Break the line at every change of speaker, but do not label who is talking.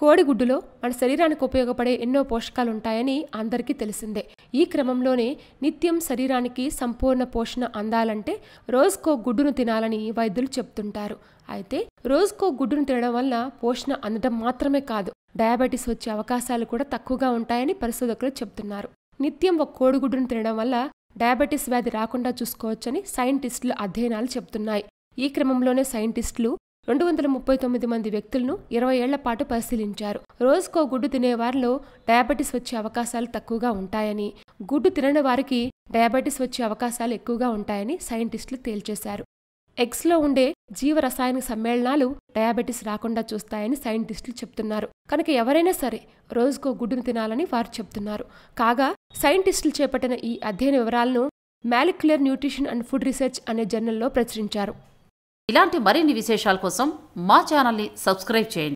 కోడిగుడ్డులో మన శరీరానికి ఉపయోగపడే ఎన్నో పోషకాలు ఉంటాయని అందరికీ తెలిసిందే ఈ క్రమంలోనే నిత్యం శరీరానికి సంపూర్ణ పోషణ అందాలంటే రోజుకో గుడ్డును తినాలని వైద్యులు చెప్తుంటారు అయితే రోజుకో గుడ్డును తినడం వల్ల పోషణ అందడం మాత్రమే కాదు డయాబెటీస్ వచ్చే అవకాశాలు కూడా తక్కువగా ఉంటాయని పరిశోధకులు చెప్తున్నారు నిత్యం ఒక కోడిగుడ్డును తినడం వల్ల డయాబెటీస్ వ్యాధి రాకుండా చూసుకోవచ్చని సైంటిస్టులు అధ్యయనాలు చెప్తున్నాయి ఈ క్రమంలోనే సైంటిస్టులు రెండు వందల ముప్పై తొమ్మిది మంది వ్యక్తులను ఇరవై ఏళ్ల పాటు పరిశీలించారు రోజుకో గుడ్డు తినేవారిలో డయాబెటీస్ వచ్చే అవకాశాలు తక్కువగా ఉంటాయని గుడ్డు తినని వారికి డయాబెటీస్ వచ్చే అవకాశాలు ఎక్కువగా ఉంటాయని సైంటిస్టులు తేల్చేశారు ఎగ్స్లో ఉండే జీవరసాయన సమ్మేళనాలు డయాబెటీస్ రాకుండా చూస్తాయని సైంటిస్టులు చెప్తున్నారు కనుక ఎవరైనా సరే రోజుకో గుడ్డును తినాలని వారు చెప్తున్నారు కాగా సైంటిస్టులు చేపట్టిన ఈ అధ్యయన వివరాలను molecular nutrition and food research అనే జర్నల్లో ప్రచురించారు
ఇలాంటి మరిన్ని విశేషాల కోసం మా ఛానల్ని సబ్స్క్రైబ్ చేయండి